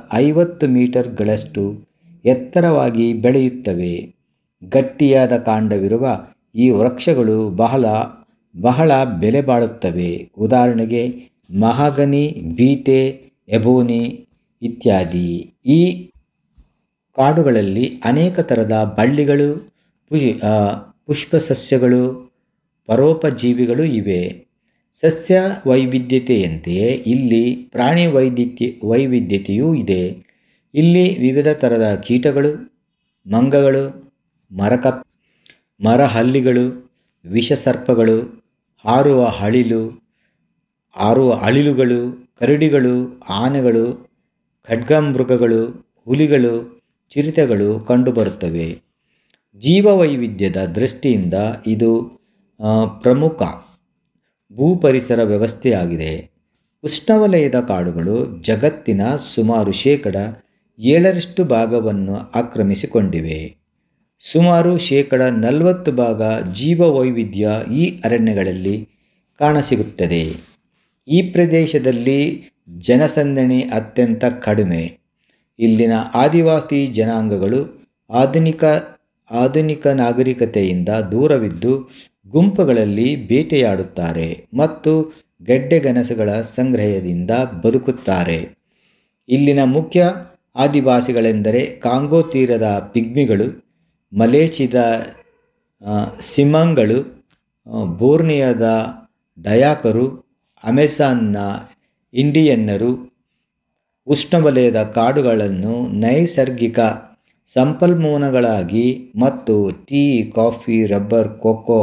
ಐವತ್ತು ಮೀಟರ್ಗಳಷ್ಟು ಎತ್ತರವಾಗಿ ಬೆಳೆಯುತ್ತವೆ ಗಟ್ಟಿಯಾದ ಕಾಂಡವಿರುವ ಈ ವೃಕ್ಷಗಳು ಬಹಳ ಬಹಳ ಬೆಲೆ ಬಾಳುತ್ತವೆ ಉದಾಹರಣೆಗೆ ಮಹಾಗನಿ ಬೀಟೆ ಎಬೋನಿ ಇತ್ಯಾದಿ ಈ ಕಾಡುಗಳಲ್ಲಿ ಅನೇಕ ಥರದ ಬಳ್ಳಿಗಳು ಪುಷ್ಪ ಸಸ್ಯಗಳು ಪರೋಪಜೀವಿಗಳು ಇವೆ ಸಸ್ಯ ವೈವಿಧ್ಯತೆಯಂತೆಯೇ ಇಲ್ಲಿ ಪ್ರಾಣಿ ವೈವಿಧ್ಯ ವೈವಿಧ್ಯತೆಯೂ ಇದೆ ಇಲ್ಲಿ ವಿವಿಧ ಥರದ ಕೀಟಗಳು ಮಂಗಗಳು ಮರಕಪ್ ಮರಹಲ್ಲಿಗಳು ವಿಷಸರ್ಪಗಳು ಹಾರುವ ಅಳಿಲು ಹಾರುವ ಅಳಿಲುಗಳು ಕರಡಿಗಳು ಆನೆಗಳು ಖಡ್ಗಮೃಗಗಳು ಹುಲಿಗಳು ಚಿರತೆಗಳು ಕಂಡುಬರುತ್ತವೆ ಜೀವವೈವಿಧ್ಯದ ದೃಷ್ಟಿಯಿಂದ ಇದು ಪ್ರಮುಖ ಭೂಪರಿಸರ ವ್ಯವಸ್ಥೆಯಾಗಿದೆ ಉಷ್ಣವಲಯದ ಕಾಡುಗಳು ಜಗತ್ತಿನ ಸುಮಾರು ಶೇಕಡ ಏಳರಷ್ಟು ಭಾಗವನ್ನು ಆಕ್ರಮಿಸಿಕೊಂಡಿವೆ ಸುಮಾರು ಶೇಕಡ ನಲವತ್ತು ಭಾಗ ಜೀವವೈವಿಧ್ಯ ಈ ಅರಣ್ಯಗಳಲ್ಲಿ ಕಾಣಸಿಗುತ್ತದೆ ಈ ಪ್ರದೇಶದಲ್ಲಿ ಜನಸಂದಣಿ ಅತ್ಯಂತ ಕಡಿಮೆ ಇಲ್ಲಿನ ಆದಿವಾಸಿ ಜನಾಂಗಗಳು ಆಧುನಿಕ ಆಧುನಿಕ ನಾಗರಿಕತೆಯಿಂದ ದೂರವಿದ್ದು ಗುಂಪುಗಳಲ್ಲಿ ಬೇಟೆಯಾಡುತ್ತಾರೆ ಮತ್ತು ಗೆಡ್ಡೆಗೆಣಸುಗಳ ಸಂಗ್ರಹದಿಂದ ಬದುಕುತ್ತಾರೆ ಇಲ್ಲಿನ ಮುಖ್ಯ ಆದಿವಾಸಿಗಳೆಂದರೆ ಕಾಂಗೋ ತೀರದ ಪಿಗ್ಮಿಗಳು ಮಲೇಷಿಯಾದ ಸಿಮಂಗಳು ಬೋರ್ನಿಯಾದ ಡಯಾಕರು ಅಮೆಜಾನ್ನ ಇಂಡಿಯನ್ನರು ಉಷ್ಣವಲಯದ ಕಾಡುಗಳನ್ನು ನೈಸರ್ಗಿಕ ಸಂಪನ್ಮೂಲಗಳಾಗಿ ಮತ್ತು ಟೀ ಕಾಫಿ ರಬ್ಬರ್ ಕೊಕ್ಕೋ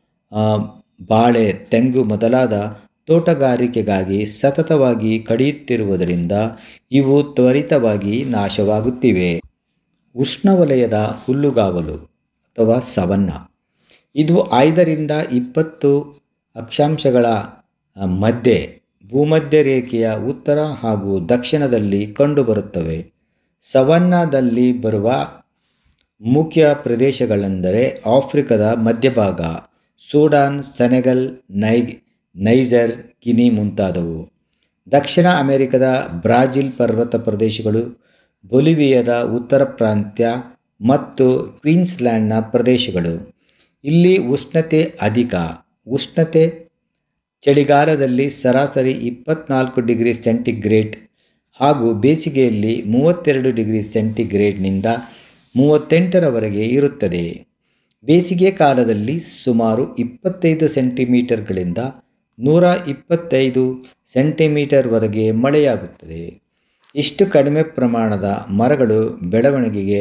ಬಾಳೆ ತೆಂಗು ಮೊದಲಾದ ತೋಟಗಾರಿಕೆಗಾಗಿ ಸತತವಾಗಿ ಕಡಿಯುತ್ತಿರುವುದರಿಂದ ಇವು ತ್ವರಿತವಾಗಿ ನಾಶವಾಗುತ್ತಿವೆ ಉಷ್ಣವಲಯದ ಹುಲ್ಲುಗಾವಲು ಅಥವಾ ಸವನ್ನ ಇದು ಐದರಿಂದ ಇಪ್ಪತ್ತು ಅಕ್ಷಾಂಶಗಳ ಮಧ್ಯೆ ಭೂಮಧ್ಯ ರೇಖೆಯ ಉತ್ತರ ಹಾಗೂ ದಕ್ಷಿಣದಲ್ಲಿ ಕಂಡುಬರುತ್ತವೆ ಸವನ್ನಾದಲ್ಲಿ ಬರುವ ಮುಖ್ಯ ಪ್ರದೇಶಗಳೆಂದರೆ ಆಫ್ರಿಕಾದ ಮಧ್ಯಭಾಗ ಸೂಡಾನ್ ಸೆನೆಗಲ್ ನೈ ನೈಜರ್ ಗಿನಿ ಮುಂತಾದವು ದಕ್ಷಿಣ ಅಮೆರಿಕದ ಬ್ರಾಜಿಲ್ ಪರ್ವತ ಪ್ರದೇಶಗಳು ಬೊಲಿವಿಯಾದ ಉತ್ತರ ಪ್ರಾಂತ್ಯ ಮತ್ತು ಕ್ವೀನ್ಸ್ಲ್ಯಾಂಡ್ನ ಪ್ರದೇಶಗಳು ಇಲ್ಲಿ ಉಷ್ಣತೆ ಅಧಿಕ ಉಷ್ಣತೆ ಚಳಿಗಾಲದಲ್ಲಿ ಸರಾಸರಿ ಇಪ್ಪತ್ನಾಲ್ಕು ಡಿಗ್ರಿ ಸೆಂಟಿಗ್ರೇಡ್ ಹಾಗೂ ಬೇಸಿಗೆಯಲ್ಲಿ ಮೂವತ್ತೆರಡು ಡಿಗ್ರಿ ಸೆಂಟಿಗ್ರೇಡ್ನಿಂದ ಮೂವತ್ತೆಂಟರವರೆಗೆ ಇರುತ್ತದೆ ಬೇಸಿಗೆ ಕಾಲದಲ್ಲಿ ಸುಮಾರು ಇಪ್ಪತ್ತೈದು ಸೆಂಟಿಮೀಟರ್ಗಳಿಂದ ನೂರ ಇಪ್ಪತ್ತೈದು ಸೆಂಟಿಮೀಟರ್ವರೆಗೆ ಮಳೆಯಾಗುತ್ತದೆ ಇಷ್ಟು ಕಡಿಮೆ ಪ್ರಮಾಣದ ಮರಗಳು ಬೆಳವಣಿಗೆಗೆ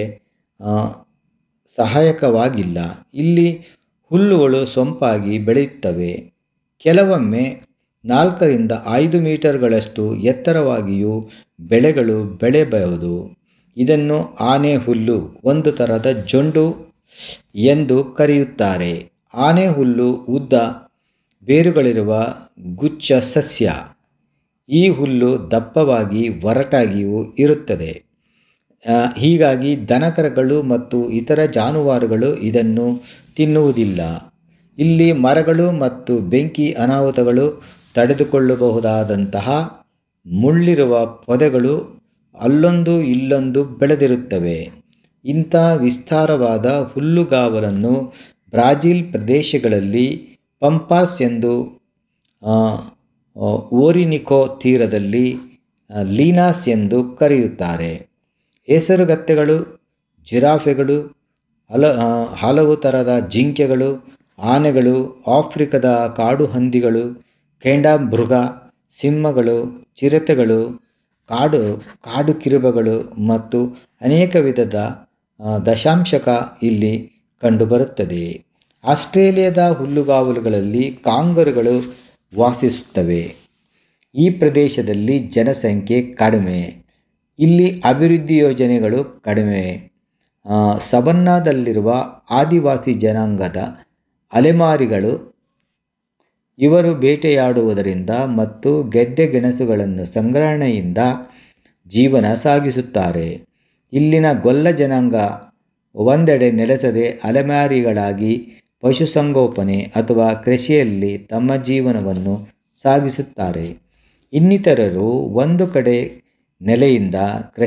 ಸಹಾಯಕವಾಗಿಲ್ಲ ಇಲ್ಲಿ ಹುಲ್ಲುಗಳು ಸೊಂಪಾಗಿ ಬೆಳೆಯುತ್ತವೆ ಕೆಲವೊಮ್ಮೆ ನಾಲ್ಕರಿಂದ ಐದು ಮೀಟರ್ಗಳಷ್ಟು ಎತ್ತರವಾಗಿಯೂ ಬೆಳೆಗಳು ಬೆಳೆಯಬಹುದು ಇದನ್ನು ಆನೆ ಹುಲ್ಲು ಒಂದು ಥರದ ಜೊಂಡು ಎಂದು ಕರೆಯುತ್ತಾರೆ ಆನೆ ಹುಲ್ಲು ಉದ್ದ ಬೇರುಗಳಿರುವ ಗುಚ್ಛ ಸಸ್ಯ ಈ ಹುಲ್ಲು ದಪ್ಪವಾಗಿ ಒರಟಾಗಿಯೂ ಇರುತ್ತದೆ ಹೀಗಾಗಿ ದನಕರಗಳು ಮತ್ತು ಇತರ ಜಾನುವಾರುಗಳು ಇದನ್ನು ತಿನ್ನುವುದಿಲ್ಲ ಇಲ್ಲಿ ಮರಗಳು ಮತ್ತು ಬೆಂಕಿ ಅನಾಹುತಗಳು ತಡೆದುಕೊಳ್ಳಬಹುದಾದಂತಹ ಮುಳ್ಳಿರುವ ಪೊದೆಗಳು ಅಲ್ಲೊಂದು ಇಲ್ಲೊಂದು ಬೆಳೆದಿರುತ್ತವೆ ಇಂಥ ವಿಸ್ತಾರವಾದ ಹುಲ್ಲುಗಾವಲನ್ನು ಬ್ರಾಜಿಲ್ ಪ್ರದೇಶಗಳಲ್ಲಿ ಪಂಪಾಸ್ ಎಂದು ಓರಿನಿಕೋ ತೀರದಲ್ಲಿ ಲೀನಾಸ್ ಎಂದು ಕರೆಯುತ್ತಾರೆ ಹೆಸರುಗತ್ತೆಗಳು ಜಿರಾಫೆಗಳು ಹಲ ಹಲವು ಥರದ ಜಿಂಕೆಗಳು ಆನೆಗಳು ಆಫ್ರಿಕಾದ ಕಾಡು ಹಂದಿಗಳು ಖೇಂಡಾಮೃಗ ಸಿಂಹಗಳು ಚಿರತೆಗಳು ಕಾಡು ಕಾಡು ಕಿರುಬಗಳು ಮತ್ತು ಅನೇಕ ವಿಧದ ದಶಾಂಶಕ ಇಲ್ಲಿ ಕಂಡುಬರುತ್ತದೆ ಆಸ್ಟ್ರೇಲಿಯಾದ ಹುಲ್ಲುಗಾವಲುಗಳಲ್ಲಿ ಕಾಂಗರುಗಳು ವಾಸಿಸುತ್ತವೆ ಈ ಪ್ರದೇಶದಲ್ಲಿ ಜನಸಂಖ್ಯೆ ಕಡಿಮೆ ಇಲ್ಲಿ ಅಭಿವೃದ್ಧಿ ಯೋಜನೆಗಳು ಕಡಿಮೆ ಸವನ್ನಾದಲ್ಲಿರುವ ಆದಿವಾಸಿ ಜನಾಂಗದ ಅಲೆಮಾರಿಗಳು ಇವರು ಬೇಟೆಯಾಡುವುದರಿಂದ ಮತ್ತು ಗೆಡ್ಡೆ ಗೆಣಸುಗಳನ್ನು ಸಂಗ್ರಹಣೆಯಿಂದ ಜೀವನ ಸಾಗಿಸುತ್ತಾರೆ ಇಲ್ಲಿನ ಗೊಲ್ಲ ಜನಾಂಗ ಒಂದೆಡೆ ನೆಲೆಸದೆ ಅಲೆಮಾರಿಗಳಾಗಿ ಪಶುಸಂಗೋಪನೆ ಅಥವಾ ಕೃಷಿಯಲ್ಲಿ ತಮ್ಮ ಜೀವನವನ್ನು ಸಾಗಿಸುತ್ತಾರೆ ಇನ್ನಿತರರು ಒಂದು ಕಡೆ ನೆಲೆಯಿಂದ